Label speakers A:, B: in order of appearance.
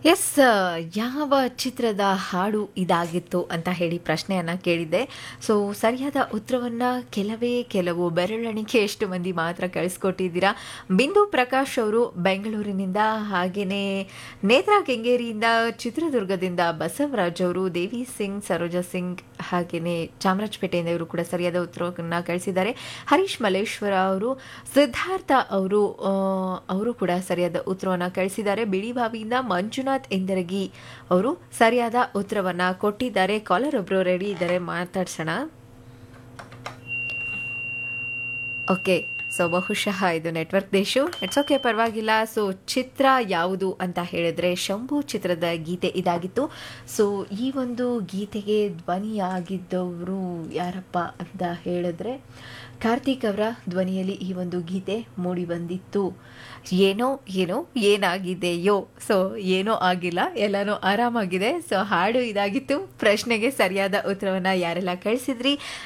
A: S ಯಾವ ಚಿತ್ರದ ಹಾಡು ಇದಾಗಿತ್ತು ಅಂತ ಹೇಳಿ ಪ್ರಶ್ನೆಯನ್ನು ಕೇಳಿದ್ದೆ ಸೊ ಸರಿಯಾದ ಉತ್ತರವನ್ನು ಕೆಲವೇ ಕೆಲವು ಬೆರಳೆಣಿಕೆಯಷ್ಟು ಮಂದಿ ಮಾತ್ರ ಕಳಿಸ್ಕೊಟ್ಟಿದ್ದೀರಾ ಬಿಂದು ಪ್ರಕಾಶ್ ಅವರು ಬೆಂಗಳೂರಿನಿಂದ ಹಾಗೆಯೇ ನೇತ್ರಾ ಕೆಂಗೇರಿಯಿಂದ ಚಿತ್ರದುರ್ಗದಿಂದ ಬಸವರಾಜ್ ಅವರು ದೇವಿ ಸಿಂಗ್ ಸರೋಜಾ ಸಿಂಗ್ ಹಾಗೆಯೇ ಚಾಮರಾಜಪೇಟೆಯಿಂದ ಇವರು ಕೂಡ ಸರಿಯಾದ ಉತ್ತರವನ್ನು ಕಳಿಸಿದ್ದಾರೆ ಹರೀಶ್ ಮಲ್ಲೇಶ್ವರ ಅವರು ಸಿದ್ಧಾರ್ಥ ಅವರು ಆ, ಅವರು ಕೂಡ ಸರಿಯಾದ ಉತ್ತರವನ್ನು ಕಳಿಸಿದ್ದಾರೆ ಬಿಳಿಬಾವಿಯಿಂದ ಮಂಜುನಾಥ್ ಎಂದರಗಿ ಅವರು ಸರಿಯಾದ ಉತ್ತರವನ್ನು ಕೊಟ್ಟಿದ್ದಾರೆ ಕಾಲರ್ ಒಬ್ಬರು ರೆಡಿ ಇದ್ದಾರೆ ಮಾತಾಡ್ಸೋಣ ಓಕೆ ಸೊ ಬಹುಶಃ ಇದು ನೆಟ್ವರ್ಕ್ ದೇಶು ಇಟ್ಸ್ ಓಕೆ ಪರವಾಗಿಲ್ಲ ಸೊ ಚಿತ್ರ ಯಾವುದು ಅಂತ ಹೇಳಿದ್ರೆ ಶಂಭು ಚಿತ್ರದ ಗೀತೆ ಇದಾಗಿತ್ತು ಸೊ ಈ ಒಂದು ಗೀತೆಗೆ ಧ್ವನಿಯಾಗಿದ್ದವರು ಯಾರಪ್ಪ ಅಂತ ಹೇಳಿದ್ರೆ ಕಾರ್ತಿಕ್ ಅವರ ಧ್ವನಿಯಲ್ಲಿ ಈ ಒಂದು ಗೀತೆ ಮೂಡಿ ಬಂದಿತ್ತು ಏನೋ ಏನೋ ಏನಾಗಿದೆಯೋ ಸೊ ಏನೋ ಆಗಿಲ್ಲ ಎಲ್ಲನೂ ಆರಾಮಾಗಿದೆ ಸೊ ಹಾಡು ಇದಾಗಿತ್ತು ಪ್ರಶ್ನೆಗೆ ಸರಿಯಾದ ಉತ್ತರವನ್ನು ಯಾರೆಲ್ಲ ಕಳಿಸಿದ್ರಿ